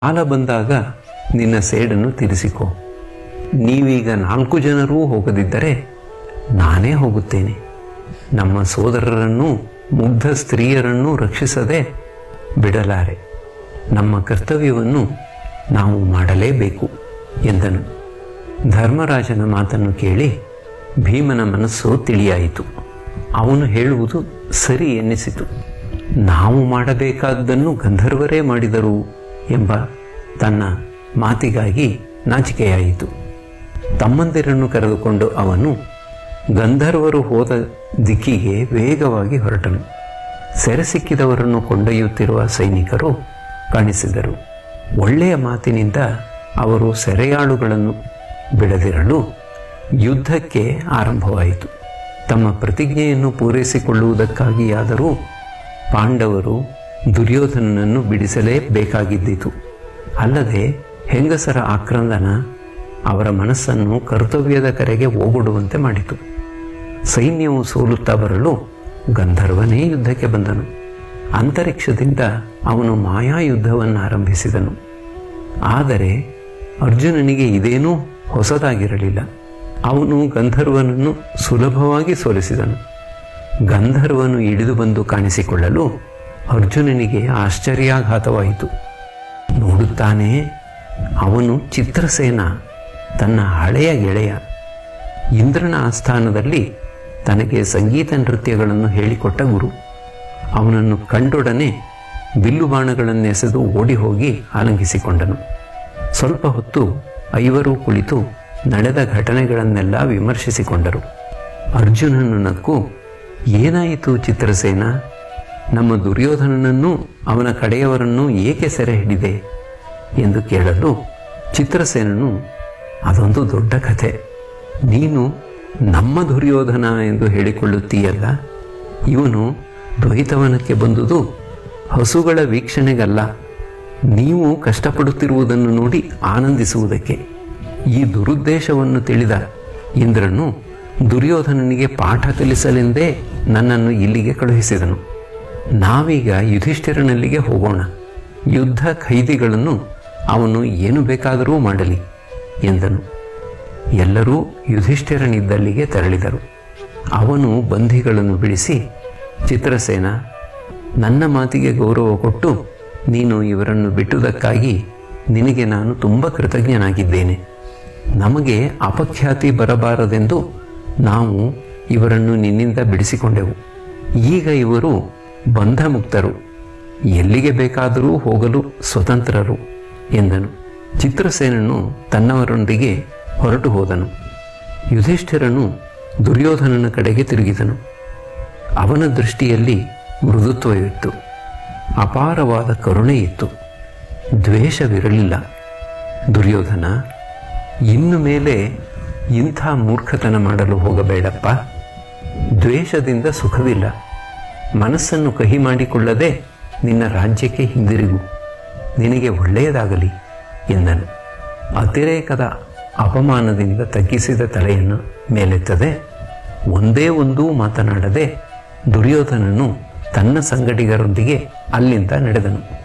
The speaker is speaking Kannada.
ಕಾಲ ಬಂದಾಗ ನಿನ್ನ ಸೇಡನ್ನು ತೀರಿಸಿಕೊ ನೀವೀಗ ನಾಲ್ಕು ಜನರೂ ಹೋಗದಿದ್ದರೆ ನಾನೇ ಹೋಗುತ್ತೇನೆ ನಮ್ಮ ಸೋದರರನ್ನೂ ಮುಗ್ಧ ಸ್ತ್ರೀಯರನ್ನೂ ರಕ್ಷಿಸದೆ ಬಿಡಲಾರೆ ನಮ್ಮ ಕರ್ತವ್ಯವನ್ನು ನಾವು ಮಾಡಲೇಬೇಕು ಎಂದನು ಧರ್ಮರಾಜನ ಮಾತನ್ನು ಕೇಳಿ ಭೀಮನ ಮನಸ್ಸು ತಿಳಿಯಾಯಿತು ಅವನು ಹೇಳುವುದು ಸರಿ ಎನ್ನಿಸಿತು ನಾವು ಮಾಡಬೇಕಾದ್ದನ್ನು ಗಂಧರ್ವರೇ ಮಾಡಿದರು ಎಂಬ ತನ್ನ ಮಾತಿಗಾಗಿ ನಾಚಿಕೆಯಾಯಿತು ತಮ್ಮಂದಿರನ್ನು ಕರೆದುಕೊಂಡು ಅವನು ಗಂಧರ್ವರು ಹೋದ ದಿಕ್ಕಿಗೆ ವೇಗವಾಗಿ ಹೊರಟನು ಸೆರೆ ಸಿಕ್ಕಿದವರನ್ನು ಕೊಂಡೊಯ್ಯುತ್ತಿರುವ ಸೈನಿಕರು ಕಾಣಿಸಿದರು ಒಳ್ಳೆಯ ಮಾತಿನಿಂದ ಅವರು ಸೆರೆಯಾಳುಗಳನ್ನು ಬಿಡದಿರಲು ಯುದ್ಧಕ್ಕೆ ಆರಂಭವಾಯಿತು ತಮ್ಮ ಪ್ರತಿಜ್ಞೆಯನ್ನು ಪೂರೈಸಿಕೊಳ್ಳುವುದಕ್ಕಾಗಿಯಾದರೂ ಪಾಂಡವರು ದುರ್ಯೋಧನನನ್ನು ಬಿಡಿಸಲೇಬೇಕಾಗಿದ್ದಿತು ಅಲ್ಲದೆ ಹೆಂಗಸರ ಆಕ್ರಂದನ ಅವರ ಮನಸ್ಸನ್ನು ಕರ್ತವ್ಯದ ಕರೆಗೆ ಓಗೊಡುವಂತೆ ಮಾಡಿತು ಸೈನ್ಯವು ಸೋಲುತ್ತಾ ಬರಲು ಗಂಧರ್ವನೇ ಯುದ್ಧಕ್ಕೆ ಬಂದನು ಅಂತರಿಕ್ಷದಿಂದ ಅವನು ಮಾಯಾಯುದ್ಧವನ್ನು ಆರಂಭಿಸಿದನು ಆದರೆ ಅರ್ಜುನನಿಗೆ ಇದೇನೂ ಹೊಸದಾಗಿರಲಿಲ್ಲ ಅವನು ಗಂಧರ್ವನನ್ನು ಸುಲಭವಾಗಿ ಸೋಲಿಸಿದನು ಗಂಧರ್ವನು ಇಳಿದು ಬಂದು ಕಾಣಿಸಿಕೊಳ್ಳಲು ಅರ್ಜುನನಿಗೆ ಆಶ್ಚರ್ಯಾಘಾತವಾಯಿತು ನೋಡುತ್ತಾನೆ ಅವನು ಚಿತ್ರಸೇನ ತನ್ನ ಹಳೆಯ ಗೆಳೆಯ ಇಂದ್ರನ ಆಸ್ಥಾನದಲ್ಲಿ ತನಗೆ ಸಂಗೀತ ನೃತ್ಯಗಳನ್ನು ಹೇಳಿಕೊಟ್ಟ ಗುರು ಅವನನ್ನು ಕಂಡೊಡನೆ ಬಿಲ್ಲು ಬಾಣಗಳನ್ನೆಸೆದು ಓಡಿ ಹೋಗಿ ಆಲಂಗಿಸಿಕೊಂಡನು ಸ್ವಲ್ಪ ಹೊತ್ತು ಐವರೂ ಕುಳಿತು ನಡೆದ ಘಟನೆಗಳನ್ನೆಲ್ಲ ವಿಮರ್ಶಿಸಿಕೊಂಡರು ಅರ್ಜುನನು ನಕ್ಕು ಏನಾಯಿತು ಚಿತ್ರಸೇನ ನಮ್ಮ ದುರ್ಯೋಧನನನ್ನು ಅವನ ಕಡೆಯವರನ್ನು ಏಕೆ ಸೆರೆ ಹಿಡಿದೆ ಎಂದು ಕೇಳಲು ಚಿತ್ರಸೇನನು ಅದೊಂದು ದೊಡ್ಡ ಕಥೆ ನೀನು ನಮ್ಮ ದುರ್ಯೋಧನ ಎಂದು ಹೇಳಿಕೊಳ್ಳುತ್ತೀಯಲ್ಲ ಇವನು ದ್ವೈತವನಕ್ಕೆ ಬಂದುದು ಹಸುಗಳ ವೀಕ್ಷಣೆಗಲ್ಲ ನೀವು ಕಷ್ಟಪಡುತ್ತಿರುವುದನ್ನು ನೋಡಿ ಆನಂದಿಸುವುದಕ್ಕೆ ಈ ದುರುದ್ದೇಶವನ್ನು ತಿಳಿದ ಇಂದ್ರನು ದುರ್ಯೋಧನನಿಗೆ ಪಾಠ ಕಲಿಸಲೆಂದೇ ನನ್ನನ್ನು ಇಲ್ಲಿಗೆ ಕಳುಹಿಸಿದನು ನಾವೀಗ ಯುಧಿಷ್ಠಿರನಲ್ಲಿಗೆ ಹೋಗೋಣ ಯುದ್ಧ ಖೈದಿಗಳನ್ನು ಅವನು ಏನು ಬೇಕಾದರೂ ಮಾಡಲಿ ಎಂದನು ಎಲ್ಲರೂ ಯುಧಿಷ್ಠಿರನಿದ್ದಲ್ಲಿಗೆ ತೆರಳಿದರು ಅವನು ಬಂಧಿಗಳನ್ನು ಬಿಡಿಸಿ ಚಿತ್ರಸೇನ ನನ್ನ ಮಾತಿಗೆ ಗೌರವ ಕೊಟ್ಟು ನೀನು ಇವರನ್ನು ಬಿಟ್ಟುದಕ್ಕಾಗಿ ನಿನಗೆ ನಾನು ತುಂಬ ಕೃತಜ್ಞನಾಗಿದ್ದೇನೆ ನಮಗೆ ಅಪಖ್ಯಾತಿ ಬರಬಾರದೆಂದು ನಾವು ಇವರನ್ನು ನಿನ್ನಿಂದ ಬಿಡಿಸಿಕೊಂಡೆವು ಈಗ ಇವರು ಬಂಧಮುಕ್ತರು ಎಲ್ಲಿಗೆ ಬೇಕಾದರೂ ಹೋಗಲು ಸ್ವತಂತ್ರರು ಎಂದನು ಚಿತ್ರಸೇನನು ತನ್ನವರೊಂದಿಗೆ ಹೊರಟು ಹೋದನು ಯುಧಿಷ್ಠಿರನು ದುರ್ಯೋಧನನ ಕಡೆಗೆ ತಿರುಗಿದನು ಅವನ ದೃಷ್ಟಿಯಲ್ಲಿ ಮೃದುತ್ವವಿತ್ತು ಅಪಾರವಾದ ಕರುಣೆ ಇತ್ತು ದ್ವೇಷವಿರಲಿಲ್ಲ ದುರ್ಯೋಧನ ಇನ್ನು ಮೇಲೆ ಇಂಥ ಮೂರ್ಖತನ ಮಾಡಲು ಹೋಗಬೇಡಪ್ಪ ದ್ವೇಷದಿಂದ ಸುಖವಿಲ್ಲ ಮನಸ್ಸನ್ನು ಕಹಿ ಮಾಡಿಕೊಳ್ಳದೆ ನಿನ್ನ ರಾಜ್ಯಕ್ಕೆ ಹಿಂದಿರುಗು ನಿನಗೆ ಒಳ್ಳೆಯದಾಗಲಿ ಎಂದನು ಅತಿರೇಕದ ಅಪಮಾನದಿಂದ ತಗ್ಗಿಸಿದ ತಲೆಯನ್ನು ಮೇಲೆತ್ತದೆ ಒಂದೇ ಒಂದೂ ಮಾತನಾಡದೆ ದುರ್ಯೋಧನನು ತನ್ನ ಸಂಗಡಿಗರೊಂದಿಗೆ ಅಲ್ಲಿಂದ ನಡೆದನು